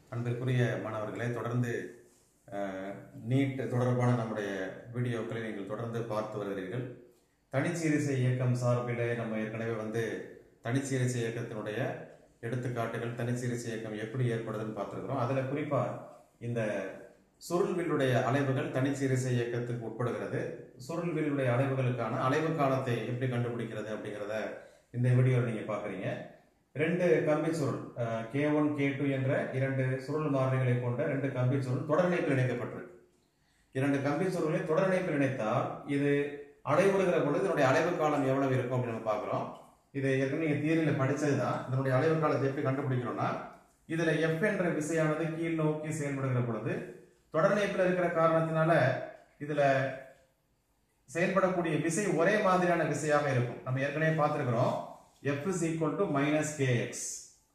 அன்பிற்குரிய மாணவர்களே தொடர்ந்து நீட் தொடர்பான நம்முடைய வீடியோக்களை நீங்கள் தொடர்ந்து பார்த்து வருகிறீர்கள் தனிச்சீரிசை இயக்கம் சார்பிலே நம்ம ஏற்கனவே வந்து தனிச்சீரிசை இயக்கத்தினுடைய எடுத்துக்காட்டுகள் தனிச்சீரிசை இயக்கம் எப்படி ஏற்படுதுன்னு பார்த்துருக்குறோம் அதில் குறிப்பாக இந்த சுருள்வில்லுடைய அலைவுகள் தனிச்சீரிசை இயக்கத்துக்கு உட்படுகிறது சுருள்வில்லுடைய அலைவுகளுக்கான அலைவு காலத்தை எப்படி கண்டுபிடிக்கிறது அப்படிங்கிறத இந்த வீடியோவில் நீங்கள் பார்க்குறீங்க ரெண்டு கம்பி சுருள் கே ஒன் கே டூ என்ற இரண்டு சுருள் மாறிலிகளை கொண்ட ரெண்டு கம்பி சுருள் தொடர்நிலைப்பில் இணைக்கப்பட்டிருக்கு இரண்டு கம்பி சுருளை தொடர்நிலைப்பில் இணைத்தால் இது அலைவுறுகிற பொழுது இதனுடைய அலைவு காலம் எவ்வளவு இருக்கும் அப்படின்னு நம்ம பார்க்குறோம் இது ஏற்கனவே நீங்கள் தியரியில் படித்தது தான் இதனுடைய அலைவு காலத்தை எப்படி கண்டுபிடிக்கிறோம்னா இதில் எஃப் என்ற விசையானது கீழ் நோக்கி செயல்படுகிற பொழுது தொடர்நிலைப்பில் இருக்கிற காரணத்தினால இதில் செயல்படக்கூடிய விசை ஒரே மாதிரியான விசையாக இருக்கும் நம்ம ஏற்கனவே பார்த்துருக்கிறோம் F is equal to minus KX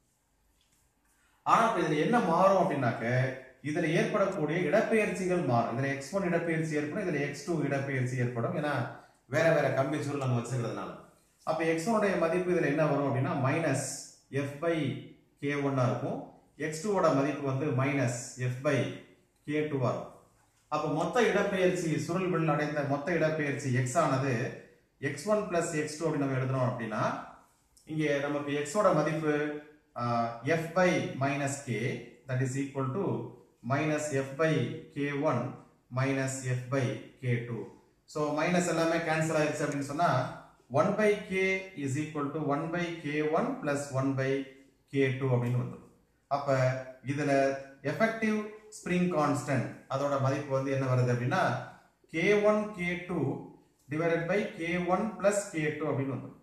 ஆனா இப்ப இதுல என்ன மாறும் அப்படின்னாக்க இதுல ஏற்படக்கூடிய இடப்பெயர்ச்சிகள் மாறும் இதுல எக்ஸ் ஒன் இடப்பெயர்ச்சி ஏற்படும் இதுல எக்ஸ் டூ இடப்பெயர்ச்சி ஏற்படும் ஏன்னா வேற வேற கம்பி சுருள் நம்ம வச்சுக்கிறதுனால அப்ப எக்ஸ் உடைய மதிப்பு இதுல என்ன வரும் அப்படின்னா மைனஸ் எஃப் பை கே ஒன்னா இருக்கும் எக்ஸ் டூவோட மதிப்பு வந்து மைனஸ் எஃப் பை கே டூவா இருக்கும் அப்ப மொத்த இடப்பெயர்ச்சி சுருள் வில் அடைந்த மொத்த இடப்பெயர்ச்சி எக்ஸ் ஆனது X one plus X two அப்படின்னு நம்ம எழுதணும் அப்படின்னா இங்கே நமக்கு எக்ஸோட மதிப்பு F by minus K that is equal to minus F by K one minus F by K two so minus எல்லாமே கேன்சல் ஆயிடுச்சு அப்படின்னு சொன்னா one by K is equal to one by K one plus one by K two அப்படின்னு வந்துடும் அப்ப இதுல effective spring constant அதோட மதிப்பு வந்து என்ன வருது அப்படின்னா K one K two divided by K one plus K two அப்படின்னு வந்துடும்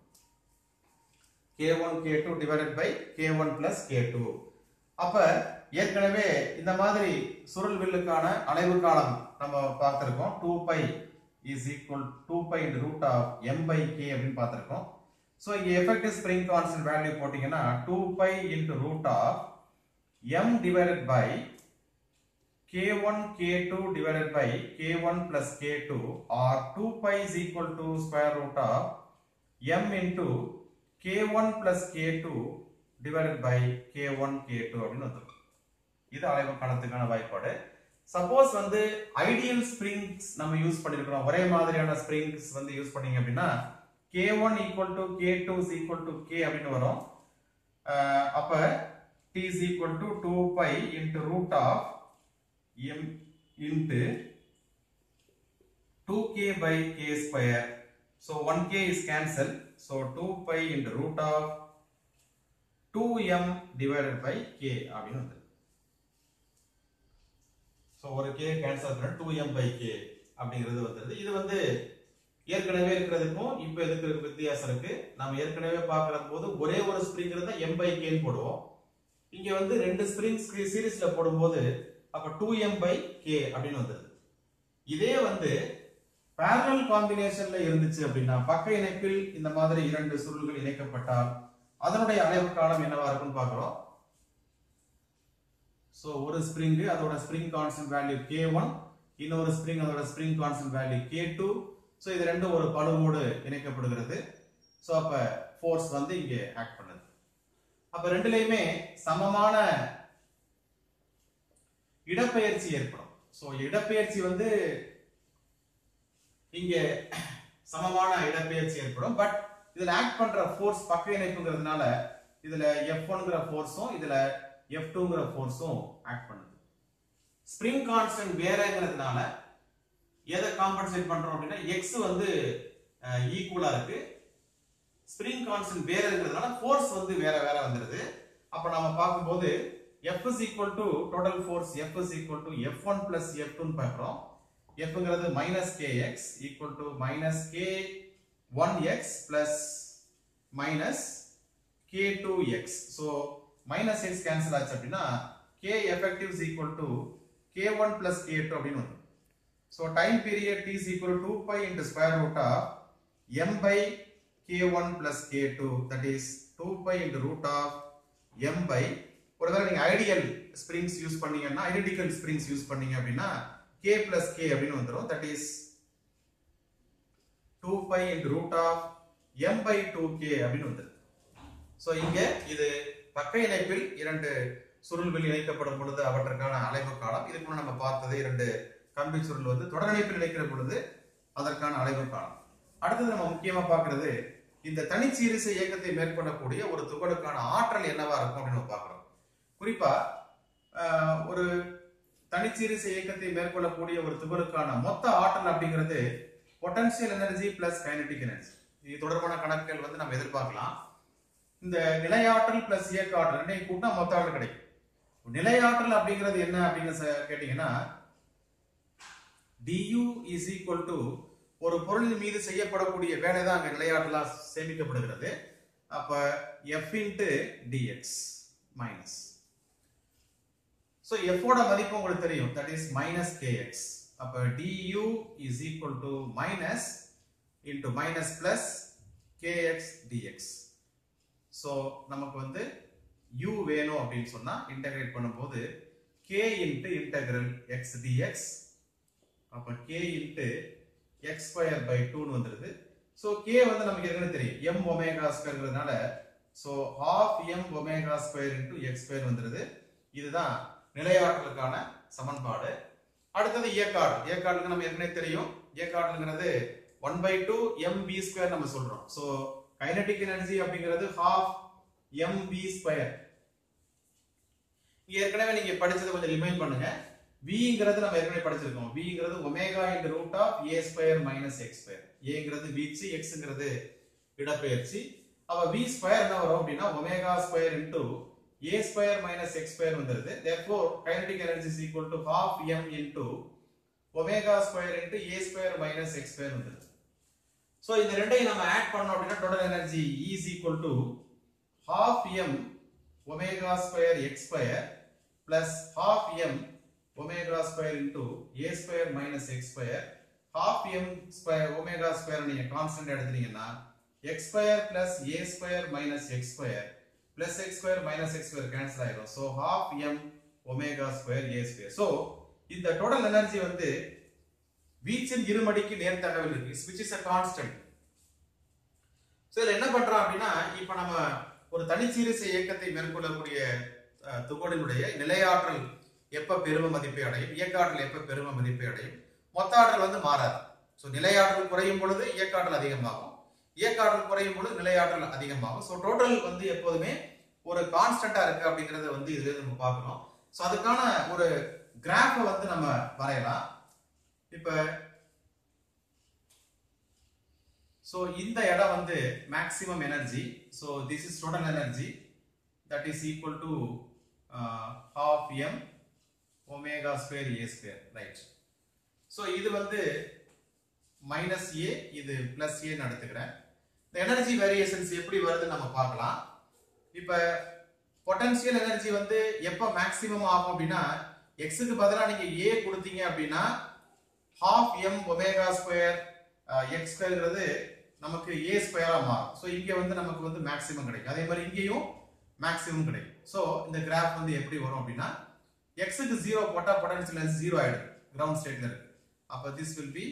k1 k2 divided by k1 plus k2 அப்ப ஏற்கனவே இந்த மாதிரி சுருள் வில்லுக்கான அலைவு காலம் நம்ம பார்த்திருக்கோம் 2 pi is equal 2 pi into root of m by k அப்படின்னு பார்த்திருக்கோம் சோ இங்க effective spring constant value போட்டீங்கன்னா 2 pi into root of m divided by k1 k2 divided by k1 plus k2 or 2 pi is equal to square root of m into k1 plus k2 divided by k1 k2 அப்படின்னு வந்துடும் இது அலைவு காலத்துக்கான வாய்ப்பாடு suppose வந்து ideal springs நம்ம use பண்ணிருக்கிறோம் ஒரே மாதிரியான ஸ்ப்ரிங்ஸ் வந்து யூஸ் பண்ணீங்க அப்படின்னா k1 equal to k2 is equal to k அப்படின்னு வரும் அஹ் அப்ப t is equal to 2 pi into root of m into 2k by k square so 1k is cancelled so 2 pi into root of 2m divided by k அப்படின்னு வந்து so ஒரு k cancel பண்ண 2m by k அப்படிங்கிறது வந்துருது இது வந்து ஏற்கனவே இருக்கிறதுக்கும் இப்போ எதுக்கு இருக்கு வித்தியாசம் இருக்கு நம்ம ஏற்கனவே பார்க்கிற போது ஒரே ஒரு ஸ்ப்ரிங் இருந்தா m by k ன்னு போடுவோம் இங்க வந்து ரெண்டு ஸ்ப்ரிங்ஸ் சீரிஸ்ல போடும்போது அப்ப 2m by k அப்படின்னு வந்துருது இதே வந்து parallel காம்பினேஷன்ல இருந்துச்சு அப்படின்னா பக்க இணைப்பில் இந்த மாதிரி இரண்டு சுருள்கள் இணைக்கப்பட்டால் அதனுடைய அலைவு காலம் என்னவா இருக்கும்னு பார்க்கிறோம் சோ ஒரு ஸ்ப்ரிங் அதோட spring constant value K one இன்னொரு ஸ்ப்ரிங் அதோட spring constant value K two so இது ரெண்டும் ஒரு பளுவோடு இணைக்கப்படுகிறது ஸோ அப்ப ஃபோர்ஸ் வந்து இங்க ஆக்ட் பண்ணுது அப்ப ரெண்டுலையுமே சமமான இடப்பெயர்ச்சி ஏற்படும் ஸோ இடப்பெயர்ச்சி வந்து இங்க சமமான இடப்பெயர்ச்சி ஏற்படும் பட் இதுல ஆக்ட் பண்ற ஃபோர்ஸ் பக்க இணைப்புங்கிறதுனால இதுல எஃப் ஒன்ங்கிற ஃபோர்ஸும் இதுல எஃப் டூங்கிற ஃபோர்ஸும் ஆக்ட் பண்ணுது ஸ்ப்ரிங் கான்ஸ்டன்ட் வேறங்கிறதுனால எதை காம்பன்சேட் பண்றோம் அப்படின்னா எக்ஸ் வந்து ஈக்குவலா இருக்கு ஸ்ப்ரிங் கான்ஸ்டன்ட் வேறங்கிறதுனால ஃபோர்ஸ் வந்து வேற வேற வந்துருது அப்ப நம்ம பார்க்கும்போது F is equal to total force F is equal to F one plus F டூன்னு பார்க்குறோம் fங்கிறது minus K X equal to minus K one X plus minus K two X so minus X cancel ஆச்சு அப்படின்னா K effective is equal to K one plus K two அப்படின்னு வரும் so time period T is equal to pi into square root of M by K one plus K two that is two pi into root of M by ஒருவேளை நீங்க ideal springs use பண்ணீங்கன்னா identical springs use பண்ணீங்க அப்படின்னா k plus k அப்படின்னு வந்துரும் that is 2 pi into root of m by 2k அப்படின்னு வந்துரும் so இங்க இது பக்க இணைப்பில் இரண்டு சுருள் வெளி இணைக்கப்படும் பொழுது அவற்றுக்கான அலைவு காலம் இதுக்கு முன்ன நம்ம பார்த்தது இரண்டு கம்பி சுருள் வந்து தொடரிணைப்பில் இணைக்கிற பொழுது அதற்கான அலைவு காலம் அடுத்தது நம்ம முக்கியமா பார்க்கிறது இந்த தனிச்சீரிசை இயக்கத்தை மேற்கொள்ளக்கூடிய ஒரு துகளுக்கான ஆற்றல் என்னவா இருக்கும் அப்படின்னு நம்ம பார்க்கிறோம் குறிப்பா ஆஹ், ஒரு தனிச்சீரிசை இயக்கத்தை மேற்கொள்ளக்கூடிய ஒரு துகளுக்கான மொத்த ஆற்றல் அப்படிங்கிறது potential energy plus kinetic energy இது தொடர்பான கணக்குகள் வந்து நம்ம எதிர்பார்க்கலாம் இந்த நிலையாற்றல் பிளஸ் இயக்க ஆற்றல் ரெண்டையும் கூட்டினா மொத்த ஆற்றல் கிடைக்கும் நிலையாற்றல் அப்படிங்கிறது என்ன அப்படின்னு ச- கேட்டீங்கன்னா du is equal to ஒரு பொருளின் மீது செய்யப்படக்கூடிய வேலை தான் அங்க நிலையாற்றலா சேமிக்கப்படுகிறது அப்ப f into DX minus so எஃபோட மதிப்பு உங்களுக்கு தெரியும் தட் இஸ் மைனஸ் கேஎக்ஸ் அப்ப du is equal to minus into minus plus KX DX so நமக்கு வந்து u வேணும் அப்படின்னு சொன்னா இன்டகிரேட் பண்ணும்போது k into integral X DX அப்ப k into X square by டூன்னு வந்துருது ஸோ k வந்து நமக்கு ஏற்கனவே தெரியும் எம் ஒமேகா ஸ்கொயர்ங்கிறதுனால so half M omega square into X square வந்துருது இதுதான் நிலையாற்றலுக்கான சமன்பாடு அடுத்தது இயக்காடு இயக்காடுக்கு நம்ம ஏற்கனவே தெரியும் இயக்காடுங்கிறது one by two M V square நம்ம சொல்றோம் ஸோ கைனடிக் எனர்ஜி அப்படிங்கிறது ஹாஃப் எம் பி ஸ்கொயர் ஏற்கனவே நீங்க படிச்சதை கொஞ்சம் ரிமைண்ட் பண்ணுங்க விங்கிறது நம்ம ஏற்கனவே படிச்சிருக்கோம் விங்கிறது omega into root of A square minus X square ஏங்கிறது வீச்சு எக்ஸ்ங்கிறது இடப்பெயர்ச்சி அப்ப வி ஸ்கொயர் என்ன வரும் அப்படின்னா omega square into A square minus X square வந்துருது therefore kinetic energy is equal to half m into omega square into A square minus X square வந்துருது so இந்த ரெண்டையும் நம்ம ஆட் பண்ணோம் அப்படின்னா total energy is equal to half m omega square X square plus half m omega square into A square minus X square half m square omega square நீங்க constant எடுத்தீங்கன்னா X square plus A square minus X square plus X square minus X square cancel ஆயிடும் so half m omega square A square so இந்த total energy வந்து வீச்சின் இருமடிக்கு நேர்த்தகவில் இருக்கு which is a constant so இதில் என்ன பண்றோம் அப்படின்னா இப்போ நம்ம ஒரு தனிச்சீரிசை இயக்கத்தை மேற்கொள்ளக்கூடிய அஹ், துகளினுடைய நிலையாற்றல் எப்ப பெரும மதிப்பை அடையும் இயக்காற்றல் எப்ப பெரும மதிப்பை அடையும் மொத்த ஆற்றல் வந்து மாறாது ஸோ நிலையாற்றல் குறையும் பொழுது இயக்காற்றல் அதிகமாகும் இயக்காற்றல் குறையும் பொழுது நிலையாற்றல் அதிகமாகும் ஸோ டோட்டல் வந்து எப்போதுமே ஒரு கான்ஸ்டன்டா இருக்கு அப்படிங்கறத வந்து இதுல நம்ம பார்க்கணும் ஸோ அதுக்கான ஒரு கிராஃபை வந்து நம்ம வரையலாம் இப்ப ஸோ இந்த இடம் வந்து maximum energy so this is total energy that is equal to half M omega square A square right so இது வந்து மைனஸ் ஏ இது பிளஸ் ஏன்னு எடுத்துக்கிறேன் இந்த எனர்ஜி வேரியேஷன்ஸ் எப்படி வருதுன்னு நம்ம பார்க்கலாம் இப்போ பொட்டன்ஷியல் எனர்ஜி வந்து எப்போ மேக்ஸிமம் ஆகும் அப்படின்னா எக்ஸுக்கு பதிலாக நீங்க ஏ கொடுத்தீங்க அப்படின்னா half M omega square X ஸ்கொயர்ங்கிறது நமக்கு ஏ ஸ்கொயரா மாறும் ஸோ இங்க வந்து நமக்கு வந்து மேக்ஸிமம் கிடைக்கும் அதே மாதிரி இங்கேயும் மேக்ஸிமம் கிடைக்கும் ஸோ இந்த கிராஃப் வந்து எப்படி வரும் அப்படின்னா எக்ஸுக்கு ஜீரோ போட்டா பொட்டன்ஷியல் ஜீரோ ஆயிடும் கிரவுண்ட் ஸ்டேட்ல இருக்கு அப்ப திஸ் வில் பி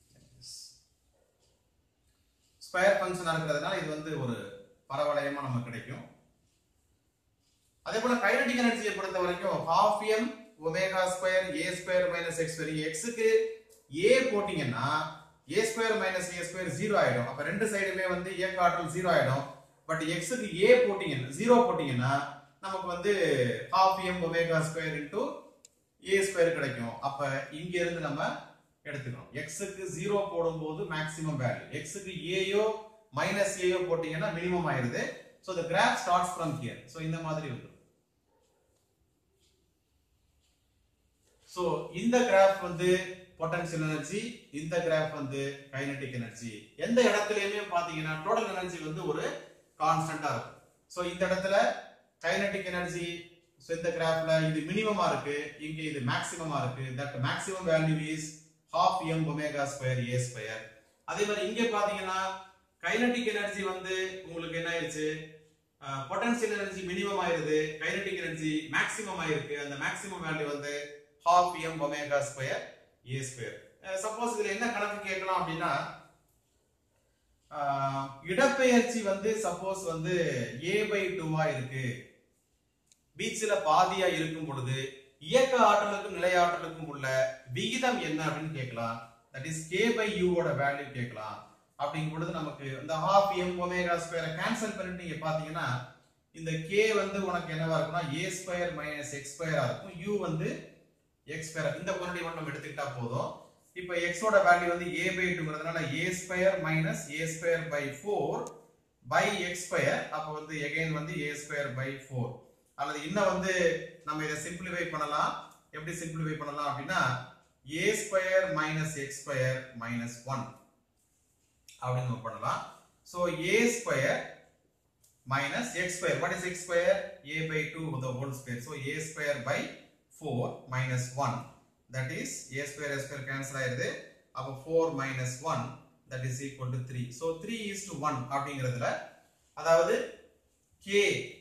ஸ்கொயர் ஃபங்க்ஷனா இருக்கிறதுனால இது வந்து ஒரு பரவளையமா நமக்கு கிடைக்கும் அதே போல கைனடிக் எனர்ஜியை பொறுத்த வரைக்கும் half m omega square A square minus X square எக்ஸுக்கு ஏ போட்டீங்கன்னா A square minus A square zero ஆயிடும் அப்ப ரெண்டு சைடுமே வந்து இயக்க ஆற்றல் ஜீரோ ஆயிடும் பட் எக்ஸுக்கு ஏ போட்டீங்கன்னா ஜீரோ போட்டீங்கன்னா நமக்கு வந்து half m omega square into A square கிடைக்கும் அப்ப இங்க இருந்து நம்ம எடுத்துக்கணும் எக்ஸுக்கு ஜீரோ போடும்போது மேக்ஸிமம் வேல்யூ எக்ஸுக்கு ஏயோ மைனஸ் ஏயோ போட்டீங்கன்னா மினிமம் ஆயிருது so the graph starts from here so இந்த மாதிரி வந்துடும் ஸோ இந்த கிராஃப் வந்து பொட்டன்ஷியல் எனர்ஜி இந்த கிராஃப் வந்து கைனடிக் எனர்ஜி எந்த இடத்துலயுமே பாத்தீங்கன்னா டோட்டல் எனர்ஜி வந்து ஒரு கான்ஸ்டன்டா இருக்கும் ஸோ இந்த இடத்துல கைனடிக் எனர்ஜி ஸோ இந்த கிராஃப்ல இது மினிமமா இருக்கு இங்க இது மேக்ஸிமமா இருக்கு that maximum value is half m omega square A square அதே மாதிரி இங்க பாத்தீங்கன்னா கைனடிக் எனர்ஜி வந்து உங்களுக்கு என்ன ஆயிருச்சு பொட்டன்ஷியல் எனர்ஜி மினிமம் ஆயிருது கைனடிக் எனர்ஜி மேக்ஸிமம் ஆயிருக்கு அந்த மேக்ஸிமம் வேல்யூ வந்து half m omega square A square suppose இதுல என்ன கணக்கு கேட்கலாம் அப்படின்னா அஹ், இடப்பெயர்ச்சி வந்து சப்போஸ் வந்து a பை டூவா இருக்கு வீச்சுல பாதியா இருக்கும் பொழுது இயக்க ஆற்றலுக்கும் நிலை ஆற்றலுக்கும் உள்ள விகிதம் என்ன அப்படின்னு கேட்கலாம் தட் இஸ் கே பை யூவோட வேல்யூ கேட்கலாம் அப்படிங்கும் பொழுது நமக்கு இந்த ஹாஃப் எம் ஒமேகா ஸ்கொயரை கேன்சல் பண்ணிட்டு நீங்க பாத்தீங்கன்னா இந்த கே வந்து உனக்கு என்னவா இருக்கும்னா ஏ ஸ்கொயர் மைனஸ் எக்ஸ் ஸ்கொயரா இருக்கும் யூ வந்து எக்ஸ் ஸ்கொயர் இந்த குவான்டிட்டி மட்டும் நம்ம எடுத்துக்கிட்டா போதும் இப்போ எக்ஸோட வேல்யூ வந்து ஏ பை டூங்கிறதுனால A square minus A square by four by X square அப்போ வந்து எகைன் வந்து ஏ ஸ்கொயர் பை ஃபோர் அல்லது இன்னும் வந்து நம்ம இதை சிம்பிளிஃபை பண்ணலாம் எப்படி சிம்பிளிஃபை பண்ணலாம் அப்படின்னா A square minus X square minus one அப்படின்னு நம்ம பண்ணலாம் so A square minus x square. What is x square? a by 2 the whole square. So a square by 4 minus 1. That is a square a square cancel ஆயிருது. அப்போ 4 minus 1 that is equal to 3. So 3 is to 1 அப்படிங்கிறதுல அதாவது k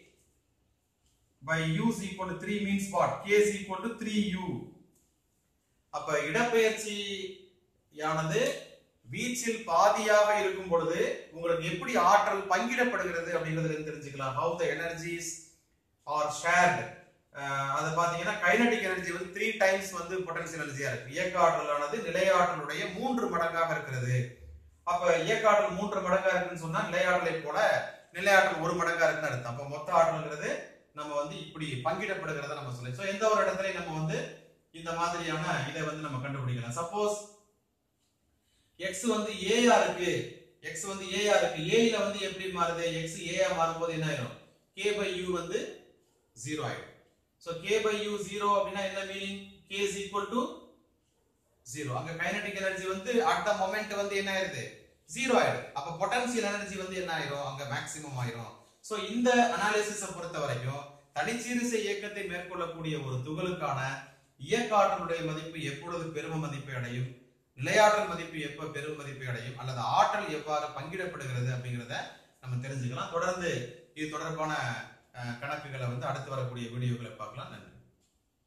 by u is equal to 3 means what? k is equal to 3u. அப்ப இடப்பெயர்ச்சி யானது வீச்சில் பாதியாக இருக்கும் பொழுது உங்களுக்கு எப்படி ஆற்றல் பங்கிடப்படுகிறது அப்படிங்கறதுல இருந்து தெரிஞ்சுக்கலாம் how the energies are shared அது பாத்தீங்கன்னா கைனடிக் எனர்ஜி வந்து த்ரீ டைம்ஸ் வந்து பொட்டன்சியல் எனர்ஜியா இருக்கு இயக்க ஆற்றலானது நிலையாற்றலுடைய மூன்று மடங்காக இருக்கிறது அப்ப இயக்க ஆற்றல் மூன்று மடங்கா இருக்குன்னு சொன்னா நிலையாற்றலை போல நிலையாற்றல் ஒரு மடங்கா இருக்குன்னு அர்த்தம் அப்ப மொத்த ஆற்றல்ங்கிறது நம்ம வந்து இப்படி பங்கிடப்படுகிறத நம்ம சொல்லி ஸோ எந்த ஒரு இடத்துலயும் நம்ம வந்து இந்த மாதிரியான இதை வந்து நம்ம கண்டுபிடிக்கலாம் சப்போஸ் எக்ஸ் வந்து ஏயா இருக்கு எக்ஸ் வந்து ஏயா இருக்கு ஏல வந்து எப்படி மாறுது எக்ஸ் ஏயா மாறும்போது என்ன ஆயிரும் கே பை யூ வந்து ஜீரோ ஆயிடும் so K by U zero அப்படின்னா என்ன meaning K is equal to zero அங்க கைனடிக் எனர்ஜி வந்து அட் த மொமெண்ட் வந்து என்ன ஆயிருது ஜீரோ ஆயிடும் அப்ப பொட்டன்சியல் எனர்ஜி வந்து என்ன ஆயிரும் அங்க மேக்ஸிமம் ஆயிரும் ஸோ இந்த அனாலிசிஸை பொறுத்த வரைக்கும் தனிச்சீரிசை இயக்கத்தை மேற்கொள்ளக்கூடிய ஒரு துகளுக்கான இயக்க ஆற்றலுடைய மதிப்பு எப்பொழுது பெரும மதிப்பை அடையும் நிலையாற்றல் மதிப்பு எப்ப பெரும் மதிப்பை அடையும் அல்லது ஆற்றல் எவ்வாறு பங்கிடப்படுகிறது அப்படிங்கிறத நம்ம தெரிஞ்சுக்கலாம் தொடர்ந்து இது தொடர்பான அஹ், கணக்குகளை வந்து அடுத்து வரக்கூடிய வீடியோக்களை பார்க்கலாம் நன்றி